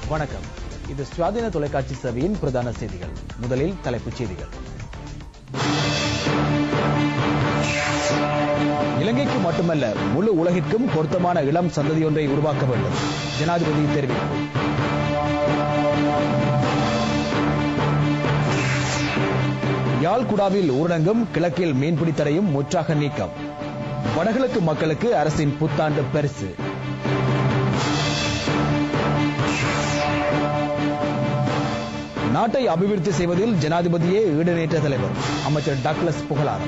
வணக்கம் இது சுவாதீன தொலைக்காட்சி சேவையின் பிரதான செய்திகள் முதலில் தலைப்புச் செய்திகள் இலங்கைக்கு மட்டுமல்ல முழு உலகிற்கும் பொருத்தமான இளம் சந்ததியொன்றை உருவாக்க வேண்டும் ஜனாதிபதி தெரிவிப்பு யாழ்குடாவில் ஊரடங்கும் கிழக்கில் மீன்பிடி தடையும் முற்றாக நீக்கம் வடகிழக்கு மக்களுக்கு அரசின் புத்தாண்டு பரிசு நாட்டை அபிவிருத்தி செய்வதில் ஜனாதிபதியே ஈடுநேற்ற தலைவர் அமைச்சர் டக்ளஸ் புகழாரம்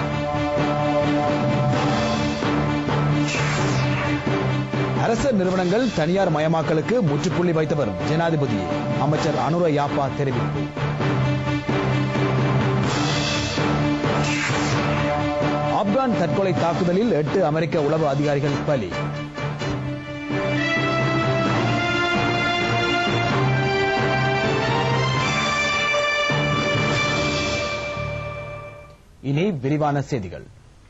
அரச நிறுவனங்கள் தனியார் மயமாக்கலுக்கு முற்றுப்புள்ளி வைத்தவர் ஜனாதிபதி அமைச்சர் அனுர யாப்பா தெரிவிப்பு ஆப்கான் தற்கொலை தாக்குதலில் எட்டு அமெரிக்க உளவு அதிகாரிகள் பலி இனி விரிவான செய்திகள்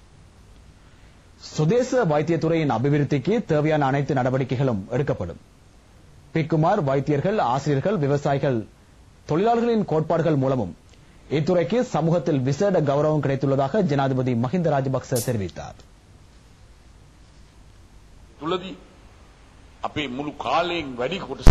சுதேச வைத்தியத்துறையின் அபிவிருத்திக்கு தேவையான அனைத்து நடவடிக்கைகளும் எடுக்கப்படும் பிக்குமார் வைத்தியர்கள் ஆசிரியர்கள் விவசாயிகள் தொழிலாளர்களின் கோட்பாடுகள் மூலமும் இத்துறைக்கு சமூகத்தில் விசேட கௌரவம் கிடைத்துள்ளதாக ஜனாதிபதி மஹிந்த ராஜபக்ச தெரிவித்தார் තුළදී අපේ මුළු කාලයෙන් වැඩි කොටස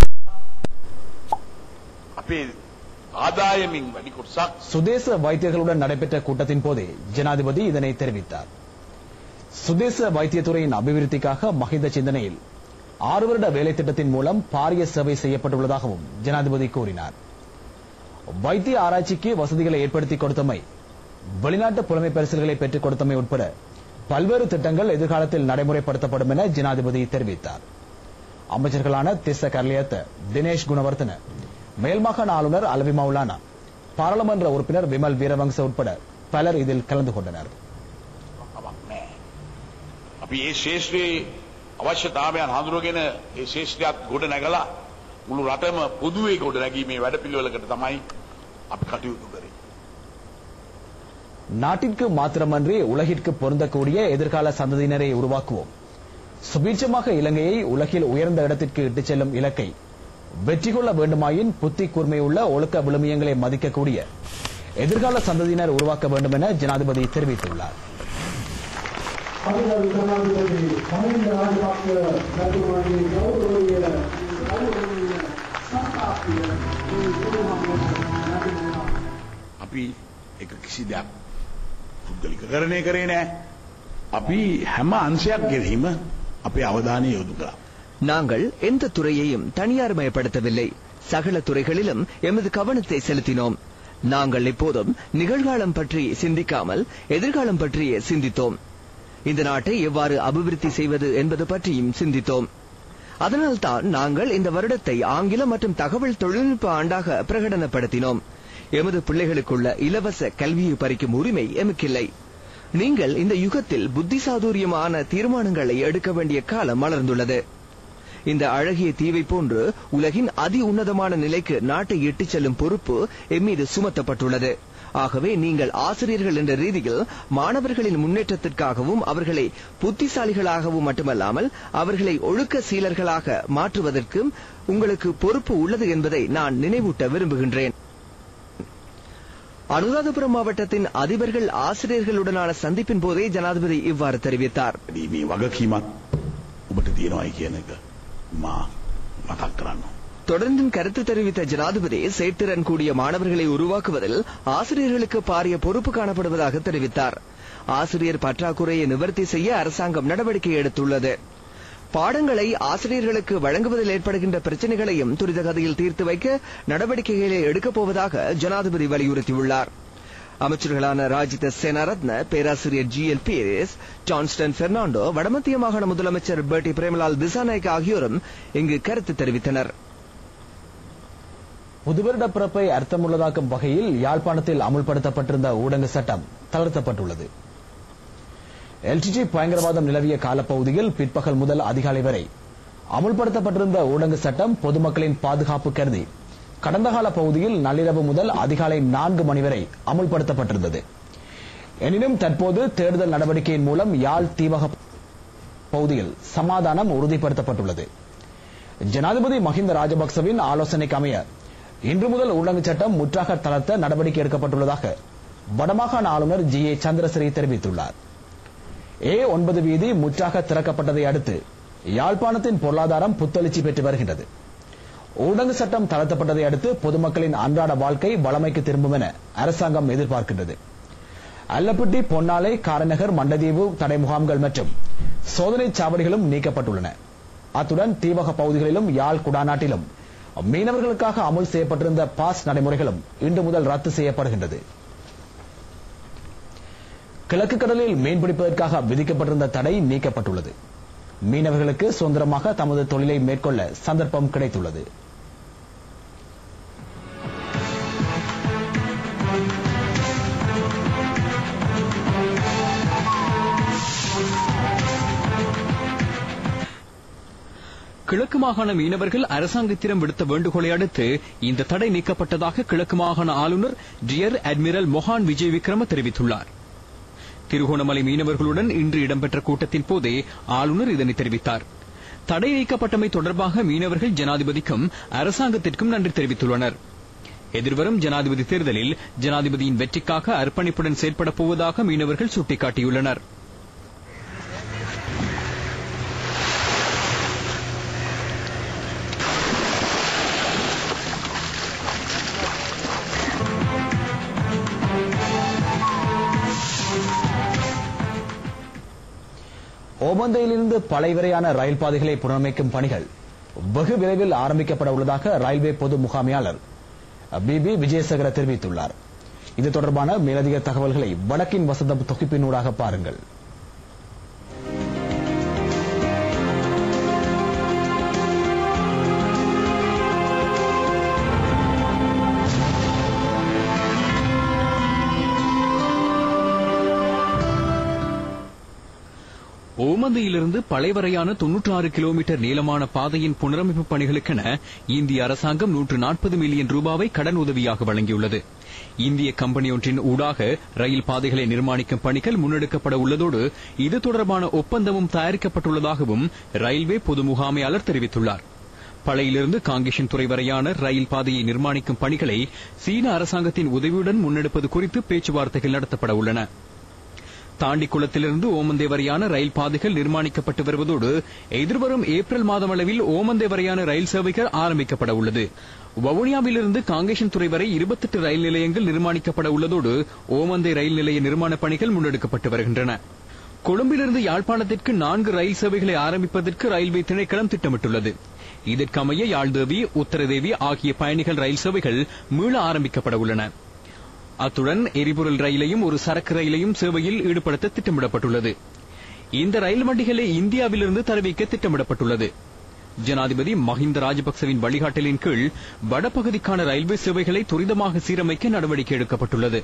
අපේ ආදායමින් වැඩි කොටසක් சுதேச வைத்தியர்களுடன் நடைபெற்ற கூட்டத்தின் போதே ஜனாதிபதி இதனை தெரிவித்தார் சுதேச வைத்தியத்துறையின் அபிவிருத்திக்காக மஹிந்த சிந்தனையில் ஆறு வருட வேலை திட்டத்தின் மூலம் பாரிய சேவை செய்யப்பட்டுள்ளதாகவும் ஜனாதிபதி கூறினார் வைத்திய ஆராய்ச்சிக்கு வசதிகளை ஏற்படுத்தி கொடுத்தமை வெளிநாட்டு புலமை பரிசல்களை பெற்றுக் கொடுத்தமை உட்பட பல்வேறு திட்டங்கள் எதிர்காலத்தில் நடைமுறைப்படுத்தப்படும் என ஜனாதிபதி தெரிவித்தார் அமைச்சர்களான திஸ்ஸ கர்லியத்த தினேஷ் குணவர்த்தன மேல்மாகாண ஆளுநர் அல்வி மௌலானா பாராளுமன்ற உறுப்பினர் விமல் வீரவங்ச உட்பட பலர் இதில் கலந்து கொண்டனர் කමක් නෑ. අපි ඒ ශේෂ්ත්‍රයේ අවශ්‍යතාවයන් හඳුනගෙන ඒ ශේෂ්ත්‍රයත් ගොඩ නැගලා මුළු රටම පොදුවේ ගොඩ නැගීමේ වැඩ පිළිවෙලකට තමයි අපි කටයුතු කරේ. நாட்டிற்கு மாத்திரமன்றி உலகிற்கு பொருந்தக்கூடிய எதிர்கால சந்ததியினரை உருவாக்குவோம் சுபீட்சமாக இலங்கையை உலகில் உயர்ந்த இடத்திற்கு இட்டுச் செல்லும் இலக்கை வெற்றி கொள்ள வேண்டுமாயின் புத்தி கூர்மையுள்ள ஒழுக்க விழுமியங்களை மதிக்கக்கூடிய எதிர்கால சந்ததியினர் உருவாக்க வேண்டும் என ஜனாதிபதி தெரிவித்துள்ளார் தமிழர் ஜனாதிபதி மஹிந்த ராஜபக்ச பிரதமரின் கௌரவ கௌரவ சத்தாப்பிய අපි එක කිසි දෙයක් පුද්ගලික කරණය කරේ නෑ. අපි හැම අංශයක් ගෙරීම අපේ අවධානය යොදු කරා. நாங்கள் எந்த துறையையும் தனியார்மயப்படுத்தவில்லை சகல துறைகளிலும் எமது கவனத்தை செலுத்தினோம் நாங்கள் எப்போதும் நிகழ்காலம் பற்றி சிந்திக்காமல் எதிர்காலம் பற்றியே சிந்தித்தோம் இந்த நாட்டை எவ்வாறு அபிவிருத்தி செய்வது என்பது பற்றியும் சிந்தித்தோம் அதனால்தான் நாங்கள் இந்த வருடத்தை ஆங்கிலம் மற்றும் தகவல் தொழில்நுட்ப ஆண்டாக பிரகடனப்படுத்தினோம் எமது பிள்ளைகளுக்குள்ள இலவச கல்வியை பறிக்கும் உரிமை எமக்கில்லை நீங்கள் இந்த யுகத்தில் புத்திசாதுரியமான தீர்மானங்களை எடுக்க வேண்டிய காலம் மலர்ந்துள்ளது இந்த அழகிய தீவை போன்று உலகின் அதி உன்னதமான நிலைக்கு நாட்டை இட்டுச் செல்லும் பொறுப்பு எம்மீது சுமத்தப்பட்டுள்ளது ஆகவே நீங்கள் ஆசிரியர்கள் என்ற ரீதியில் மாணவர்களின் முன்னேற்றத்திற்காகவும் அவர்களை புத்திசாலிகளாகவும் மட்டுமல்லாமல் அவர்களை ஒழுக்க சீலர்களாக மாற்றுவதற்கும் உங்களுக்கு பொறுப்பு உள்ளது என்பதை நான் நினைவூட்ட விரும்புகின்றேன் அனுராதபுரம் மாவட்டத்தின் அதிபர்கள் ஆசிரியர்களுடனான சந்திப்பின் போதே ஜனாதிபதி இவ்வாறு தெரிவித்தார் මේ වගකීමක් ඔබට තියෙනවායි කියන එක මා මතක් කරන්න. தொடர்ந்தும் கருத்து தெரிவித்த ஜனாதிபதி செயற்திறன் கூடிய மாணவர்களை உருவாக்குவதில் ஆசிரியர்களுக்கு பாரிய பொறுப்பு காணப்படுவதாக தெரிவித்தார் ஆசிரியர் பற்றாக்குறையை நிவர்த்தி செய்ய அரசாங்கம் நடவடிக்கை எடுத்துள்ளது பாடங்களை ஆசிரியர்களுக்கு வழங்குவதில் ஏற்படுகின்ற பிரச்சனைகளையும் துரித கதையில் தீர்த்து வைக்க நடவடிக்கைகளை எடுக்கப் போவதாக ஜனாதிபதி வலியுறுத்தியுள்ளார் அமைச்சர்களான ராஜித சேனாரத்ன பேராசிரியர் ஜி எல் பீரிஸ் ஜான்ஸ்டன் பெர்னாண்டோ வடமத்திய மாகாண முதலமைச்சர் பெர்டி பிரேமலால் திசாநாயக் ஆகியோரும் இங்கு கருத்து தெரிவித்தனர் புதுவருட பிறப்பை அர்த்தமுள்ளதாக்கும் வகையில் யாழ்ப்பாணத்தில் அமுல்படுத்தப்பட்டிருந்த ஊடக சட்டம் தளர்த்தப்பட்டுள்ளது எல்டிடி பயங்கரவாதம் நிலவிய காலப்பகுதியில் பிற்பகல் முதல் அதிகாலை வரை அமுல்படுத்தப்பட்டிருந்த ஊடக சட்டம் பொதுமக்களின் பாதுகாப்பு கருதி கடந்த கால பகுதியில் நள்ளிரவு முதல் அதிகாலை நான்கு மணி வரை அமுல்படுத்தப்பட்டிருந்தது எனினும் தற்போது தேடுதல் நடவடிக்கையின் மூலம் யாழ் தீவக பகுதியில் சமாதானம் உறுதிப்படுத்தப்பட்டுள்ளது ஜனாதிபதி மஹிந்த ராஜபக்சவின் ஆலோசனைக்கு அமைய இன்று முதல் ஊரடங்கு சட்டம் முற்றாக தளர்த்த நடவடிக்கை எடுக்கப்பட்டுள்ளதாக வடமாகாண ஆளுநர் ஜி ஏ சந்திரசிறி தெரிவித்துள்ளார் ஏ ஒன்பது வீதி முற்றாக திறக்கப்பட்டதை அடுத்து யாழ்ப்பாணத்தின் பொருளாதாரம் புத்தெழுச்சி பெற்று வருகின்றது ஊடக சட்டம் தளர்த்தப்பட்டதை அடுத்து பொதுமக்களின் அன்றாட வாழ்க்கை வளமைக்கு திரும்பும் என அரசாங்கம் எதிர்பார்க்கின்றது அல்லப்பட்டி பொன்னாலை காரநகர் மண்டதீவு தடை முகாம்கள் மற்றும் சோதனை சாவடிகளும் நீக்கப்பட்டுள்ளன அத்துடன் தீவக பகுதிகளிலும் யாழ் குடாநாட்டிலும் மீனவர்களுக்காக அமுல் செய்யப்பட்டிருந்த பாஸ் நடைமுறைகளும் இன்று முதல் ரத்து செய்யப்படுகின்றது கிழக்கு கடலில் மீன்பிடிப்பதற்காக விதிக்கப்பட்டிருந்த தடை நீக்கப்பட்டுள்ளது மீனவர்களுக்கு சுதந்திரமாக தமது தொழிலை மேற்கொள்ள சந்தர்ப்பம் கிடைத்துள்ளது கிழக்கு மாகாண மீனவர்கள் அரசாங்கத்திடம் விடுத்த வேண்டுகோளை அடுத்து இந்த தடை நீக்கப்பட்டதாக கிழக்கு மாகாண ஆளுநர் டியர் அட்மிரல் மொஹான் விஜய் விக்ரம தெரிவித்துள்ளார் திருகோணமலை மீனவர்களுடன் இன்று இடம்பெற்ற கூட்டத்தின் போதே ஆளுநர் இதனை தெரிவித்தார் தடை நீக்கப்பட்டமை தொடர்பாக மீனவர்கள் ஜனாதிபதிக்கும் அரசாங்கத்திற்கும் நன்றி தெரிவித்துள்ளனர் எதிர்வரும் ஜனாதிபதி தேர்தலில் ஜனாதிபதியின் வெற்றிக்காக அர்ப்பணிப்புடன் செயல்படப் போவதாக மீனவர்கள் சுட்டிக்காட்டியுள்ளனர் ஓமந்தையிலிருந்து பழைவரையான ரயில் பாதைகளை புனரமைக்கும் பணிகள் வெகு விரைவில் ஆரம்பிக்கப்பட உள்ளதாக ரயில்வே பொது முகாமையாளர் பிபி விஜயசேகர தெரிவித்துள்ளார் இது தொடர்பான மேலதிக தகவல்களை வடக்கின் வசந்தம் தொகுப்பினூடாக பாருங்கள் ஓமந்தையிலிருந்து பழைவரையான தொன்னூற்று ஆறு கிலோமீட்டர் நீளமான பாதையின் புனரமைப்பு பணிகளுக்கென இந்திய அரசாங்கம் நூற்று நாற்பது மில்லியன் ரூபாவை கடன் உதவியாக வழங்கியுள்ளது இந்திய கம்பெனி ஒன்றின் ஊடாக ரயில் பாதைகளை நிர்மாணிக்கும் பணிகள் முன்னெடுக்கப்பட உள்ளதோடு இது தொடர்பான ஒப்பந்தமும் தயாரிக்கப்பட்டுள்ளதாகவும் ரயில்வே பொது முகாமையாளர் தெரிவித்துள்ளார் பழையிலிருந்து காங்கேஷன் துறை வரையான ரயில் பாதையை நிர்மாணிக்கும் பணிகளை சீன அரசாங்கத்தின் உதவியுடன் முன்னெடுப்பது குறித்து பேச்சுவார்த்தைகள் நடத்தப்பட உள்ளன தாண்டிக்குளத்திலிருந்து ஓமந்தே வரையான ரயில் பாதைகள் நிர்மாணிக்கப்பட்டு வருவதோடு எதிர்வரும் ஏப்ரல் மாதம் அளவில் ஓமந்தே வரையான ரயில் சேவைகள் ஆரம்பிக்கப்பட உள்ளது வவுனியாவிலிருந்து காங்கேஷன் துறை வரை இருபத்தெட்டு ரயில் நிலையங்கள் நிர்மாணிக்கப்பட உள்ளதோடு ஓமந்தே ரயில் நிலைய நிர்மாண பணிகள் முன்னெடுக்கப்பட்டு வருகின்றன கொழும்பிலிருந்து யாழ்ப்பாணத்திற்கு நான்கு ரயில் சேவைகளை ஆரம்பிப்பதற்கு ரயில்வே திணைக்களம் திட்டமிட்டுள்ளது இதற்கமைய யாழ்தேவி உத்தரதேவி ஆகிய பயணிகள் ரயில் சேவைகள் மீள ஆரம்பிக்கப்பட உள்ளன அத்துடன் எரிபொருள் ரயிலையும் ஒரு சரக்கு ரயிலையும் சேவையில் ஈடுபடுத்த திட்டமிடப்பட்டுள்ளது இந்த ரயில் வண்டிகளை இந்தியாவிலிருந்து தரவிக்க திட்டமிடப்பட்டுள்ளது ஜனாதிபதி மஹிந்த ராஜபக்சவின் வழிகாட்டலின் கீழ் வடபகுதிக்கான ரயில்வே சேவைகளை துரிதமாக சீரமைக்க நடவடிக்கை எடுக்கப்பட்டுள்ளது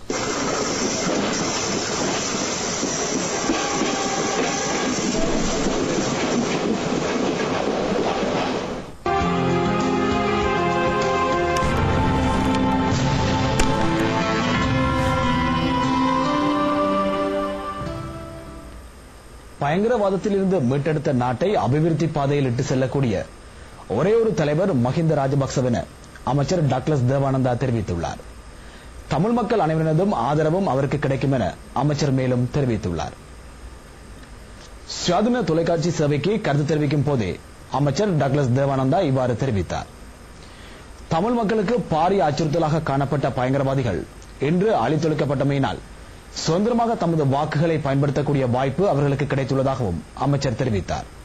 பயங்கரவாதத்திலிருந்து மீட்டெடுத்த நாட்டை அபிவிருத்தி பாதையில் இட்டு செல்லக்கூடிய ஒரே ஒரு தலைவர் மஹிந்த ராஜபக்சவென அமைச்சர் டாக்லஸ் தேவானந்தா தெரிவித்துள்ளார் தமிழ் மக்கள் அனைவரினதும் ஆதரவும் அவருக்கு கிடைக்கும் என அமைச்சர் மேலும் தெரிவித்துள்ளார் சுயாதீன தொலைக்காட்சி சேவைக்கு கருத்து தெரிவிக்கும் போதே அமைச்சர் டக்ளஸ் தேவானந்தா இவ்வாறு தெரிவித்தார் தமிழ் மக்களுக்கு பாரிய அச்சுறுத்தலாக காணப்பட்ட பயங்கரவாதிகள் இன்று அழித்தொழிக்கப்பட்டமையினால் சுதந்திரமாக தமது வாக்குகளை பயன்படுத்தக்கூடிய வாய்ப்பு அவர்களுக்கு கிடைத்துள்ளதாகவும் அமைச்சர் தெரிவித்தார்